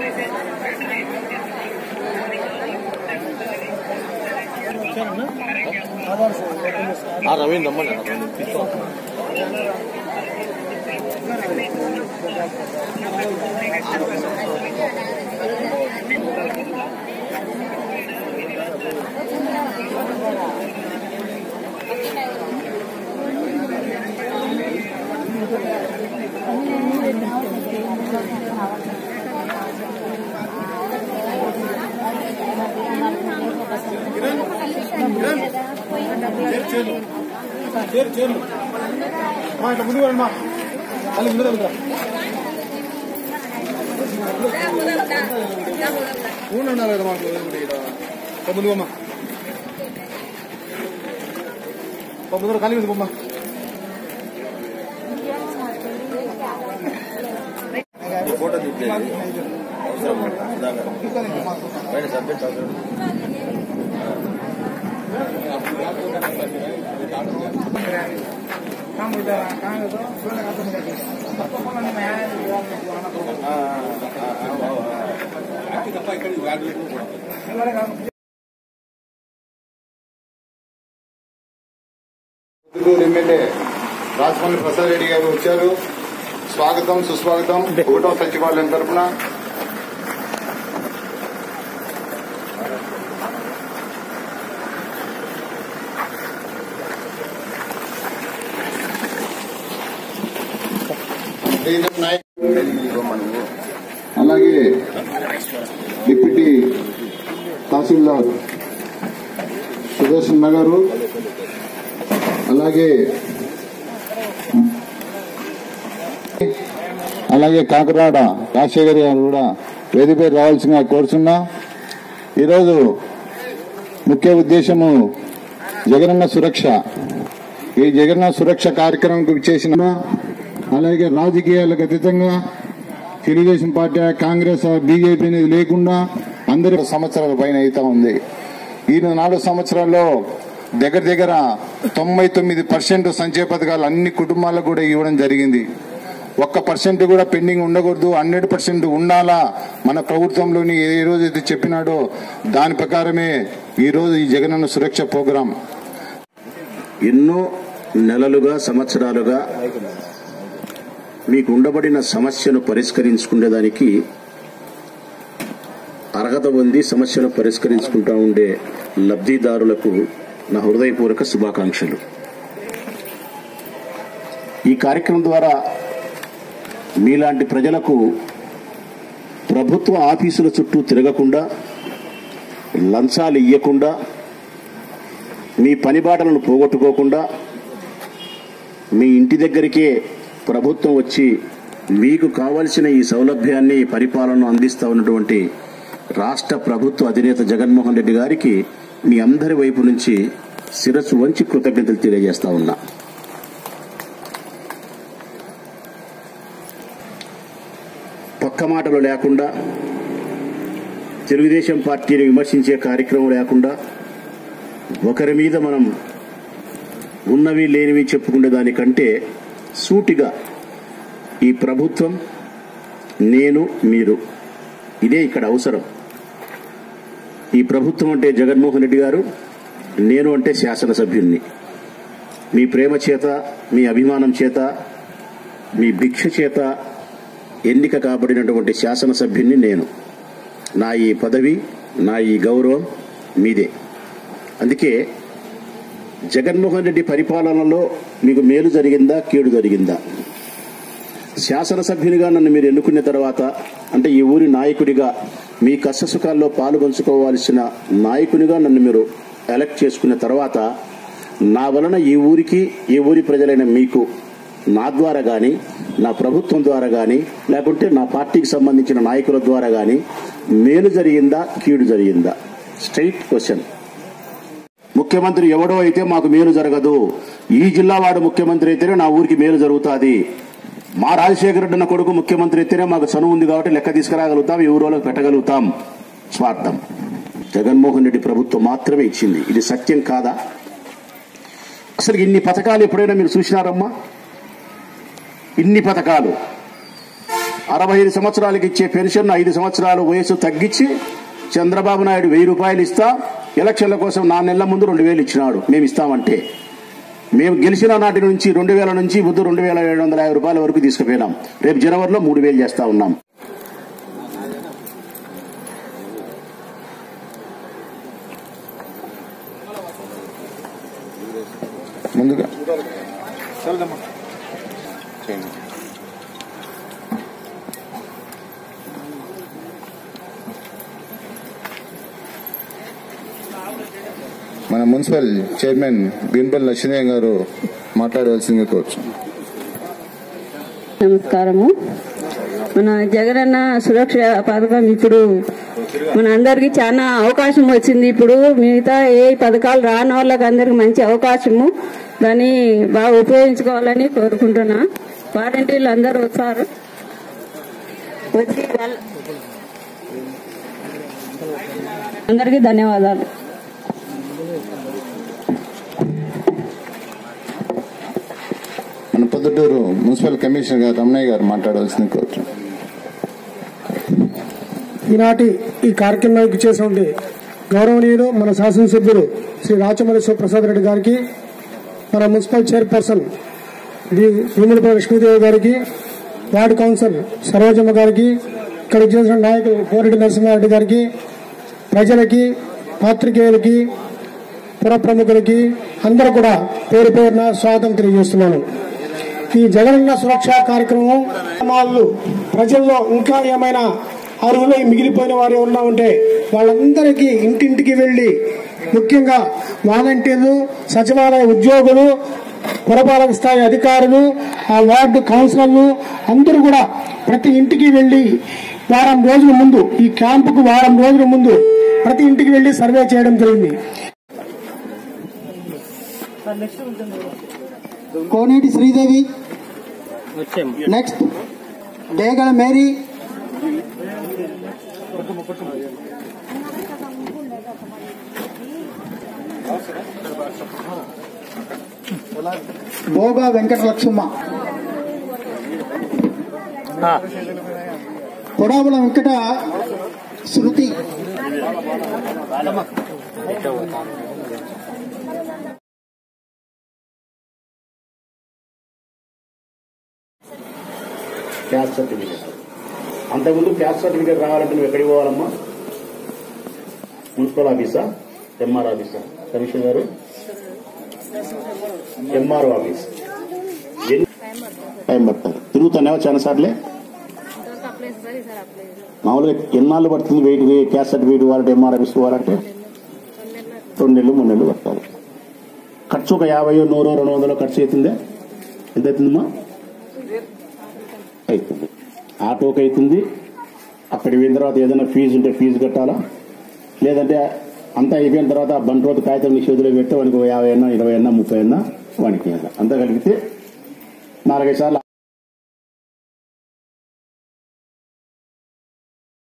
ఆ రవీంద్ర రమ్మని తీసుకో చేరు చేరు మా ఇట్లా ముందు మా మళ్ళీ ముందు వెళ్తా ఊన ఉండాలి కదా మాకు ఇక్కడ ముందు అమ్మా ముందు కలిగి ఉంది బొమ్మ ఫోటో తీసేది అవసరం సుధాకర్ పైన సబ్జెక్ట్ అవసరం ఆ, ఆ, ఆ, ఆ, గుంటూరు ఎమ్మెల్యే రాజమౌళి ప్రసాద్ రెడ్డి గారు వచ్చారు స్వాగతం సుస్వాగతం ఒకటో సచివాలయం తరఫున అలాగే డిప్యూటీ తహసీల్దార్ సుదర్శన్ గారు అలాగే అలాగే కాకరాడ రాజశేఖర్ గారు కూడా వేదికపై రావాల్సిందిగా కోరుచున్నా ఈరోజు ముఖ్య ఉద్దేశము జగనన్న సురక్ష ఈ జగనన్న సురక్ష కార్యక్రమంకు చేసిన అలాగే రాజకీయాలకు అతీతంగా తెలుగుదేశం పార్టీ కాంగ్రెస్ బీజేపీ అనేది లేకుండా అందరి సంవత్సరాల పైన అవుతా ఉంది ఈ నాలుగు సంవత్సరాల్లో దగ్గర దగ్గర తొంభై తొమ్మిది పర్సెంట్ సంక్షేమ పథకాలు అన్ని కుటుంబాలకు కూడా ఇవ్వడం జరిగింది ఒక్క పర్సెంట్ కూడా పెండింగ్ ఉండకూడదు హండ్రెడ్ పర్సెంట్ ఉండాలా మన ప్రభుత్వంలోని ఏ రోజు అయితే చెప్పినాడో దాని ప్రకారమే ఈ రోజు ఈ జగనన్న సురక్ష ప్రోగ్రాం ఎన్నో నెలలుగా సంవత్సరాలుగా మీకు ఉండబడిన సమస్యను పరిష్కరించుకునేదానికి అర్హత పొంది సమస్యను పరిష్కరించుకుంటా ఉండే లబ్ధిదారులకు నా హృదయపూర్వక శుభాకాంక్షలు ఈ కార్యక్రమం ద్వారా మీలాంటి ప్రజలకు ప్రభుత్వ ఆఫీసుల చుట్టూ తిరగకుండా లంచాలు ఇయ్యకుండా మీ పనిబాటలను పోగొట్టుకోకుండా మీ ఇంటి దగ్గరికే ప్రభుత్వం వచ్చి మీకు కావలసిన ఈ సౌలభ్యాన్ని ఈ పరిపాలనను అందిస్తా ఉన్నటువంటి రాష్ట్ర ప్రభుత్వ అధినేత జగన్మోహన్ రెడ్డి గారికి మీ అందరి వైపు నుంచి శిరస్సు వంచి కృతజ్ఞతలు తెలియజేస్తా ఉన్నా పక్క మాటలు లేకుండా తెలుగుదేశం పార్టీని విమర్శించే కార్యక్రమం లేకుండా ఒకరి మీద మనం ఉన్నవి లేనివి చెప్పుకునే దానికంటే సూటిగా ఈ ప్రభుత్వం నేను మీరు ఇదే ఇక్కడ అవసరం ఈ ప్రభుత్వం అంటే జగన్మోహన్ రెడ్డి గారు నేను అంటే శాసనసభ్యుణ్ణి మీ ప్రేమ చేత మీ అభిమానం చేత మీ భిక్ష చేత ఎన్నిక కాబడినటువంటి శాసనసభ్యుణ్ణి నేను నా ఈ పదవి నా ఈ గౌరవం మీదే అందుకే జగన్మోహన్ రెడ్డి పరిపాలనలో మీకు మేలు జరిగిందా కీడు జరిగిందా శాసనసభ్యునిగా నన్ను మీరు ఎన్నుకున్న తర్వాత అంటే ఈ ఊరి నాయకుడిగా మీ కష్టసుఖాల్లో పాలు పంచుకోవాల్సిన నాయకునిగా నన్ను మీరు ఎలక్ట్ చేసుకున్న తర్వాత నా వలన ఈ ఊరికి ఈ ఊరి ప్రజలైన మీకు నా ద్వారా గాని నా ప్రభుత్వం ద్వారా గాని లేకుంటే నా పార్టీకి సంబంధించిన నాయకుల ద్వారా గాని మేలు జరిగిందా కీడు జరిగిందా స్ట్రైట్ క్వశ్చన్ ముఖ్యమంత్రి ఎవడో అయితే మాకు మేలు జరగదు ఈ జిల్లా వాడు ముఖ్యమంత్రి అయితేనే నా ఊరికి మేలు జరుగుతుంది మా రాజశేఖర రెడ్డి అన్న కొడుకు ముఖ్యమంత్రి అయితేనే మాకు చనువు ఉంది కాబట్టి లెక్క తీసుకురాగలుగుతాం ఈ ఊరోళ్ళకి పెట్టగలుగుతాం స్వార్థం జగన్మోహన్ రెడ్డి ప్రభుత్వం మాత్రమే ఇచ్చింది ఇది సత్యం కాదా అసలు ఇన్ని పథకాలు ఎప్పుడైనా మీరు చూసినారమ్మా ఇన్ని పథకాలు అరవై ఐదు సంవత్సరాలకి ఇచ్చే పెన్షన్ ఐదు సంవత్సరాలు వయసు తగ్గించి చంద్రబాబు నాయుడు వెయ్యి రూపాయలు ఇస్తా ఎలక్షన్ల కోసం నా నెలల ముందు రెండు వేలు ఇచ్చినాడు మేము ఇస్తామంటే మేము గెలిచిన నాటి నుంచి రెండు వేల నుంచి ముద్దు రెండు వేల ఏడు వందల యాభై రూపాయల వరకు తీసుకుపోయినాం రేపు జనవరిలో మూడు వేలు చేస్తా ఉన్నాం ముందుగా మన మున్సిపల్ చైర్మన్ బీన్పల్లి లక్ష్మీదేవి గారు మాట్లాడవలసిందిగా కోరుచు నమస్కారము మన జగనన్న సురక్ష పథకం ఇప్పుడు మన అందరికి చాలా అవకాశం వచ్చింది ఇప్పుడు మిగతా ఏ పథకాలు రాని వాళ్ళకి అందరికి మంచి అవకాశము దాన్ని బాగా ఉపయోగించుకోవాలని కోరుకుంటున్నా వారంటీలు అందరూ వస్తారు వచ్చి వాళ్ళ అందరికీ ధన్యవాదాలు మన పొద్దుటూరు మున్సిపల్ కమిషనర్ గారు రమణయ్య గారు మాట్లాడవలసింది కోరుచు ఈనాటి ఈ కార్యక్రమానికి చేసినటువంటి గౌరవనీయులు మన శాసనసభ్యులు శ్రీ రాచమల్లి శివప్రసాద్ రెడ్డి గారికి మన municipal chairperson D Bheemulapalli Lakshmidevi గారికి వార్డు కౌన్సిలర్ సరోజమ్మ గారికి ఇక్కడికి చేసిన నాయకులు కోరెడ్డి నరసింహారెడ్డి గారికి ప్రజలకి పాత్రికేయులకి పుర ప్రముఖులకి అందరూ కూడా పేరు పేరున స్వాగతం తెలియజేస్తున్నాను ఈ జగనన్న సురక్ష కార్యక్రమం గ్రామాల్లో ప్రజల్లో ఇంకా ఏమైనా అర్హులై మిగిలిపోయిన వారు ఎవరైనా ఉంటే వాళ్ళందరికీ ఇంటింటికి వెళ్లి ముఖ్యంగా వాలంటీర్లు సచివాలయ ఉద్యోగులు పురపాలక స్థాయి అధికారులు ఆ వార్డు కౌన్సిలర్లు అందరూ కూడా ప్రతి ఇంటికి వెళ్లి వారం రోజుల ముందు ఈ క్యాంపుకు వారం రోజుల ముందు ప్రతి ఇంటికి వెళ్లి సర్వే చేయడం జరిగింది Koneti Sridevi next Degala Mary Bhoga Venkata Lakshma Podabula Venkata Shruti caste certificate అంతకుముందు క్యాస్ట్ సర్టిఫికేట్ రావాలంటే నువ్వు ఎక్కడికి పోవాలమ్మా మున్సిపల్ ఆఫీసా ఎంఆర్ ఆఫీసా కమిషనర్ గారు ఎంఆర్ఓ ఆఫీస్ ఎన్ని టైం పడతారు తిరుగుతున్నావా చాలా సార్లే మామూలుగా ఎన్నాళ్ళు పడుతుంది వెయిట్ క్యాస్ట్ సర్టిఫికేట్ ఇవ్వాలంటే ఎంఆర్ ఆఫీస్ పోవాలంటే రెండు నెలలు మూడు నెలలు పడతారు ఖర్చు ఒక యాభై నూరు రెండు వందలు ఖర్చు అవుతుందే ఎంత అవుతుందమ్మా అవుతుంది ఆటోకి అవుతుంది అక్కడికి వెళ్ళిన తర్వాత ఏదైనా ఫీజు ఉంటే ఫీజు కట్టాలా లేదంటే అంతా అయిపోయిన తర్వాత ఆ బండి రోజు కాగితం నీ చేతిలో పెడితే వానికి ఓ యాభై అన్నా ఇరవై అన్నా ముప్పై అన్నా వానికి ఇవ్వాలి. అంతా కలిపితే నాలుగైదు సార్లు